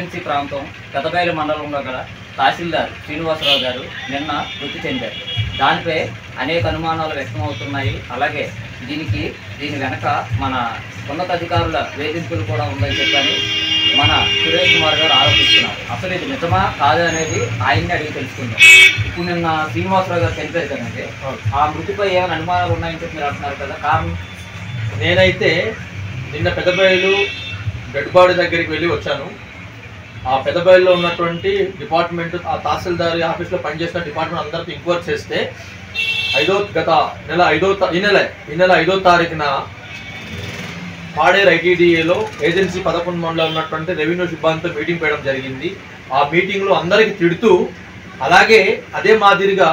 agency ప్రాంతం పెద్దబయలు మండలంలో గల తహసీల్దార్ శ్రీనివాసరావు గారు నిన్న మృతి చెందారు దానిపై అనేక అనుమానాలు వ్యక్తమవుతున్నాయి అలాగే దీనికి దీని వెనక మన ఉన్నతాధికారుల వేధింపులు కూడా ఉందని చెప్పని మన సురేష్ కుమార్ గారు ఆరోపిస్తున్నారు అసలు ఇది నిజమా కాదా అనేది ఆయన్ని అడిగి తెలుసుకుందాం ఇప్పుడు నిన్న శ్రీనివాసరావు గారు చనిపోయారు కదండి ఆ మృతిపై ఏమైనా అనుమానాలు ఉన్నాయని చెప్పి మీరు అంటున్నారు కదా కారణం నేనైతే నిన్న పెద్దబయలు డెడ్ బాడీ దగ్గరికి వెళ్ళి వచ్చాను ఆ పెద్దబయలులో ఉన్నటువంటి డిపార్ట్మెంట్ ఆ తహసీల్దార్ ఆఫీస్లో పనిచేసిన డిపార్ట్మెంట్ అందరితో ఎంక్వైరీ చేస్తే ఐదో గత నెల ఐదో తా- ఈ నెల ఈ నెల ఐదో తారీఖున పాడేరు ఐటీడీఏలో ఏజెన్సీ పదకొండు మండలం ఉన్నటువంటి రెవెన్యూ సిబ్బందితో మీటింగ్ పెట్టడం జరిగింది ఆ మీటింగ్లో అందరికీ తిడుతూ అలాగే అదే మాదిరిగా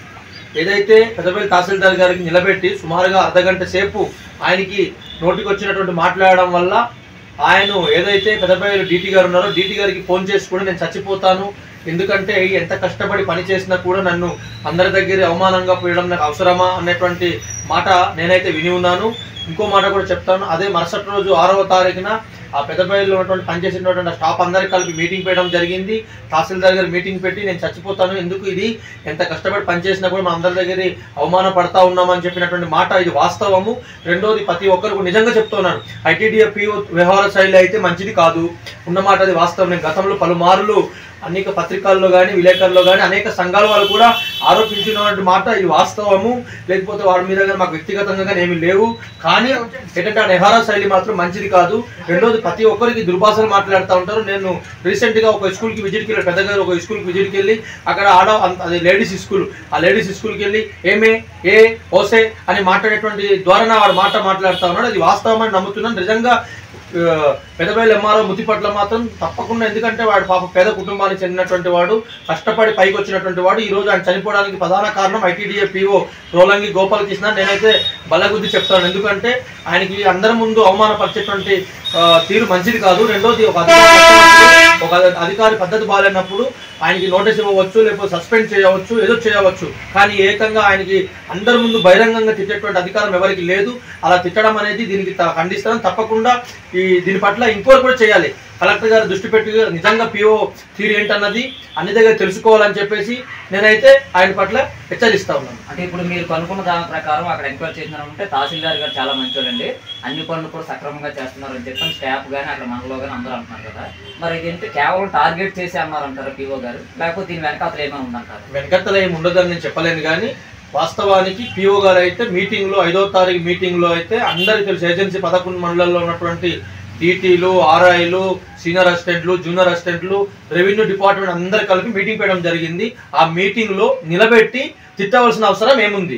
ఏదైతే పెద్దపల్లి తహసీల్దార్ గారికి నిలబెట్టి సుమారుగా అర్ధగంట సేపు ఆయనకి నోటికి వచ్చినటువంటి మాట్లాడడం వల్ల ఆయన ఏదైతే పెద్దపల్లి డీటీ గారు ఉన్నారో డీటీ గారికి ఫోన్ చేసి కూడా నేను చచ్చిపోతాను ఎందుకంటే ఎంత కష్టపడి పని చేసినా కూడా నన్ను అందరి దగ్గర అవమానంగా పోయడం నాకు అవసరమా అనేటువంటి మాట నేనైతే విని ఉన్నాను ఇంకో మాట కూడా చెప్తాను అదే మరుసటి రోజు ఆరవ తారీఖున ఆ పెద్దపల్లిలో ఉన్నటువంటి పనిచేసినటువంటి ఆ స్టాఫ్ అందరికి కలిపి మీటింగ్ పెట్టడం జరిగింది తహసీల్దార్ గారు మీటింగ్ పెట్టి నేను చచ్చిపోతాను ఎందుకు ఇది ఎంత కష్టపడి పనిచేసినా కూడా మా అందరి దగ్గర అవమాన పడతా ఉన్నామని చెప్పినటువంటి మాట ఇది వాస్తవము రెండోది ప్రతి ఒక్కరికి నిజంగా చెప్తున్నాను ఐటీడీఎఫ్ వ్యవహార శైలి అయితే మంచిది కాదు ఉన్న మాట అది వాస్తవం నేను గతంలో పలుమార్లు అనేక పత్రికల్లో కానీ విలేకరుల్లో కానీ అనేక సంఘాల వాళ్ళు కూడా ఆరోపించినటువంటి మాట ఇది వాస్తవము లేకపోతే వాడి మీద కానీ మాకు వ్యక్తిగతంగా కానీ ఏమీ లేవు కానీ ఏంటంటే ఆ నెహారా శైలి మాత్రం మంచిది కాదు రెండోది ప్రతి ఒక్కరికి దుర్భాషలు మాట్లాడుతూ ఉంటారు నేను రీసెంట్గా ఒక స్కూల్కి విజిట్కి వెళ్ళి పెద్దగా ఒక స్కూల్కి విజిట్కి వెళ్ళి అక్కడ ఆడ అంత- అది లేడీస్ స్కూల్ ఆ లేడీస్ స్కూల్కి వెళ్ళి ఏమే ఏ ఓసే అని మాట్లాడేటువంటి ద్వారా వాడు మాట మాట్లాడుతూ ఉన్నాడు అది వాస్తవమని నమ్ముతున్నాను నిజంగా ఆ, పెదబయలు ఎంఆర్ఓ ముతి పట్ల మాత్రం తప్పకుండా ఎందుకంటే వాడు పాప పేద కుటుంబానికి చెందినటువంటి వాడు కష్టపడి పైకి వచ్చినటువంటి వాడు ఈ రోజు ఆయన చనిపోవడానికి ప్రధాన కారణం ఐటీడీఏ పిఓ రోలంగి గోపాలకృష్ణ నేనైతే బలగుద్ది చెప్తాను ఎందుకంటే ఆయనకి అందరి ముందు అవమానపరిచేటువంటి ఆ, తీరు మంచిది కాదు రెండోది ఒక అధికారి వచ్చినప్పుడు, ఒక అధికారి పద్ధతి బాగాలేనప్పుడు ఆయనకి నోటీస్ ఇవ్వవచ్చు లేకపోతే సస్పెండ్ చేయవచ్చు ఏదో చేయవచ్చు కానీ ఏకంగా ఆయనకి అందరి ముందు బహిరంగంగా తిట్టేటువంటి అధికారం ఎవరికి లేదు అలా తిట్టడం అనేది దీనికి త- ఖండిస్తాను తప్పకుండా ఈ దీని పట్ల ఇంకోటి కూడా చేయాలి కలెక్టర్ గారు దృష్టి పెట్టి నిజంగా పిఓ తీరు ఏంటన్నది అన్ని దగ్గర తెలుసుకోవాలని చెప్పేసి నేనైతే ఆయన పట్ల హెచ్చరిస్తా ఉన్నాను అంటే ఇప్పుడు మీరు కనుక్కున్న దాని ప్రకారం అక్కడ ఎంక్వైరీ చేసినారంటే తహసీల్దార్ గారు చాలా మంచోళ్ళండి అన్ని పనులు కూడా సక్రమంగా చేస్తున్నారని చెప్పని స్టాఫ్ కానీ అక్కడ మనలో కానీ అందరూ అంటున్నారు కదా మరి ఇదేంటి కేవలం టార్గెట్ చేసి అన్నారంటారు పిఓ గారు లేకపోతే దీని వెనకాతలు ఏమైనా ఉందంటారు వెనకత్తల ఏమి ఉండదని నేను చెప్పలేను కానీ వాస్తవానికి పిఓ గారు అయితే మీటింగ్లో ఐదో తారీఖు మీటింగ్లో అయితే అందరికీ తెలుసు ఏజెన్సీ పదకొండు మండలాల్లో ఉన్నటువంటి డీటీలు ఆర్ఐలు సీనియర్ అసిస్టెంట్లు జూనియర్ అసిస్టెంట్లు రెవెన్యూ డిపార్ట్మెంట్ అందరు కలిపి మీటింగ్ పెట్టడం జరిగింది ఆ మీటింగ్లో నిలబెట్టి తిట్టవలసిన అవసరం ఏముంది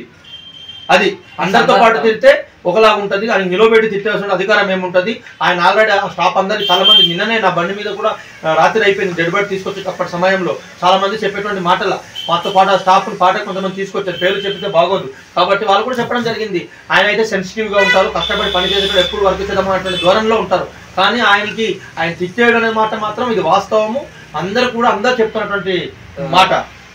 అది అందరితో పాటు తిడితే ఒకలాగా ఉంటుంది ఆయన నిలబెట్టి తిట్టాల్సిన అధికారం ఏముంటుంది ఆయన ఆల్రెడీ ఆ స్టాఫ్ అందరికి చాలా మంది నిన్ననే నా బండి మీద కూడా ఆ, రాత్రి అయిపోయింది డెడ్ బాడీ తీసుకొచ్చేటప్పటి సమయంలో చాలా మంది చెప్పేటువంటి మాటల మాతో పాటు ఆ స్టాఫ్ పాట కొంతమంది తీసుకొచ్చారు పేర్లు చెప్పితే బాగోదు కాబట్టి వాళ్ళు కూడా చెప్పడం జరిగింది ఆయన అయితే సెన్సిటివ్ గా ఉంటారు కష్టపడి పని చేసేటప్పుడు ఎప్పుడు వర్క్ చేద్దాం అనేటువంటి ధోరణిలో ఉంటారు కానీ ఆయనకి ఆయన తిట్టేయడం అనే మాట మాత్రం ఇది వాస్తవము అందరు కూడా అందరు చెప్తున్నటువంటి మాట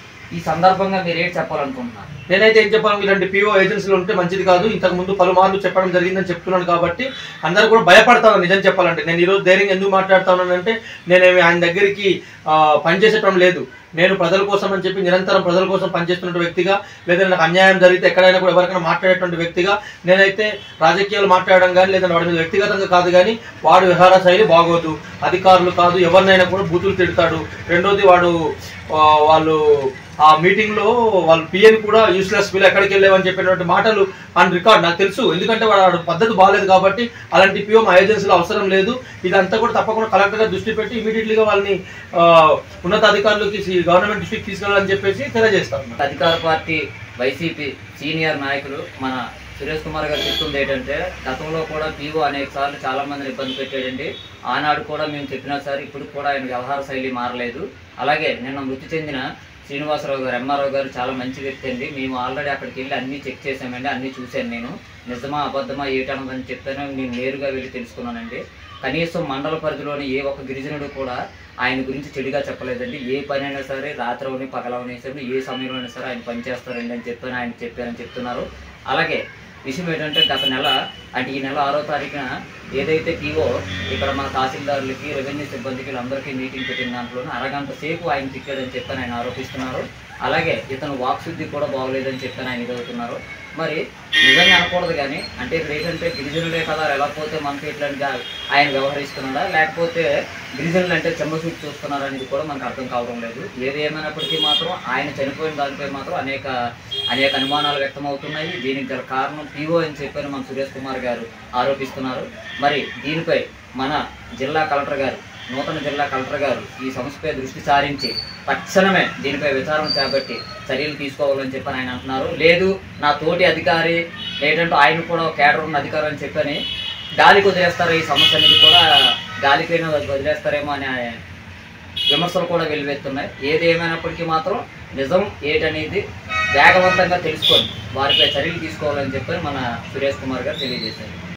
ఈ సందర్భంగా మీరు ఏంటి చెప్పాలనుకుంటున్నారు నేనైతే ఏం చెప్పాను ఇలాంటి పిఓ ఏజెన్సీలు ఉంటే మంచిది కాదు ఇంతకు ముందు పలుమార్లు చెప్పడం జరిగిందని చెప్తున్నాను కాబట్టి అందరూ కూడా భయపడతాను నిజం చెప్పాలంటే నేను ఈరోజు ధైర్యంగా ఎందుకు మాట్లాడుతానంటే నేనేమి ఆయన దగ్గరికి ఆ, పనిచేసేటం లేదు నేను ప్రజల కోసం అని చెప్పి నిరంతరం ప్రజల కోసం పనిచేస్తున్న వ్యక్తిగా లేదా నాకు అన్యాయం జరిగితే ఎక్కడైనా కూడా ఎవరికైనా మాట్లాడేటువంటి వ్యక్తిగా నేనైతే రాజకీయాలు మాట్లాడడం కానీ లేదా వాడి మీద వ్యక్తిగతంగా కాదు కానీ వాడు వ్యవహార శైలి బాగోదు అధికారులు కాదు ఎవరినైనా కూడా బూతులు తిడతాడు రెండోది వాడు ఆ, వాళ్ళు ఆ మీటింగ్ లో వాళ్ళ పిఎన్ కూడా యూస్లెస్ వీళ్ళు ఎక్కడికి వెళ్ళేవని చెప్పినటువంటి మాటలు ఆన్ రికార్డ్ నాకు తెలుసు ఎందుకంటే వాడు పద్ధతి బాగాలేదు కాబట్టి అలాంటి పిఓ మా ఏజెన్సీలో అవసరం లేదు ఇదంతా కూడా తప్పకుండా కలెక్టర్ గారు దృష్టి పెట్టి ఇమీడియట్లీగా వాళ్ళని ఆ, ఉన్నతాధికారులకి గవర్నమెంట్ దృష్టికి తీసుకెళ్ళాలని చెప్పేసి తెలియజేస్తాను అధికార పార్టీ వైసీపీ సీనియర్ నాయకులు మన సురేష్ కుమార్ గారు చెప్తుంది ఏంటంటే గతంలో కూడా పీఓ అనేక సార్లు చాలా మందిని ఇబ్బంది పెట్టాడండి ఆనాడు కూడా మేము చెప్పినా సరే ఇప్పుడు కూడా ఆయన వ్యవహార శైలి మారలేదు అలాగే నిన్న మృతి చెందిన శ్రీనివాసరావు గారు ఎంఆర్ఓ గారు చాలా మంచి వ్యక్తి అండి మేము ఆల్రెడీ అక్కడికి వెళ్ళి అన్నీ చెక్ చేసామండి అన్నీ చూశాను నేను నిజమా అబద్ధమా ఏటన్నదని చెప్తాను నేను నేరుగా వెళ్ళి తెలుసుకున్నానండి కనీసం మండల పరిధిలోని ఏ ఒక్క గిరిజనుడు కూడా ఆయన గురించి చెడుగా చెప్పలేదండి ఏ పని అయినా సరే రాత్రవని పగలవని సరే ఏ సమయంలో అయినా సరే ఆయన పని చేస్తారండి అని చెప్పని ఆయన చెప్పారని చెప్తున్నారు అలాగే విషయం ఏంటంటే గత నెల అంటే ఈ నెల ఆరో తారీఖున ఏదైతే పీఓ ఇక్కడ మన తహసీల్దారులకి రెవెన్యూ సిబ్బందికి వీళ్ళందరికీ మీటింగ్ పెట్టిన దాంట్లోనే అరగంట సేపు ఆయన తిట్టాడని చెప్పని ఆయన ఆరోపిస్తున్నారు అలాగే ఇతను వాక్శుద్ధి కూడా బాగోలేదని చెప్పని ఆయన ఇదవుతున్నారు మరి నిజంగా అనకూడదు కానీ అంటే ఇప్పుడు ఏంటంటే గిరిజనులే కదా ఎలా పోతే మనకి ఇట్లాంటిగా ఆయన వ్యవహరిస్తున్నాడా లేకపోతే గిరిజనులు అంటే చెమ్మసూచి చూస్తున్నారా అనేది కూడా మనకు అర్థం కావడం లేదు ఏది ఏమైనప్పటికీ మాత్రం ఆయన చనిపోయిన దానిపై మాత్రం అనేక అనేక అనుమానాలు వ్యక్తమవుతున్నాయి దీనికి గల కారణం పీఓ అని చెప్పని మన సురేష్ కుమార్ గారు ఆరోపిస్తున్నారు మరి దీనిపై మన జిల్లా కలెక్టర్ గారు నూతన జిల్లా కలెక్టర్ గారు ఈ సమస్యపై దృష్టి సారించి తక్షణమే దీనిపై విచారణ చేపట్టి చర్యలు తీసుకోవాలని చెప్పని ఆయన అంటున్నారు లేదు నా తోటి అధికారి లేదంటే ఆయన కూడా ఒక కేడర్ ఉన్న అధికారం అని చెప్పని గాలికి వదిలేస్తారు ఈ సమస్య అనేది కూడా గాలిపైన వదిలేస్తారేమో అనే విమర్శలు కూడా వెలువెత్తున్నాయి ఏది ఏమైనప్పటికీ మాత్రం నిజం ఏటనేది వేగవంతంగా తెలుసుకొని వారిపై చర్యలు తీసుకోవాలని చెప్పని మన సురేష్ కుమార్ గారు తెలియజేశారు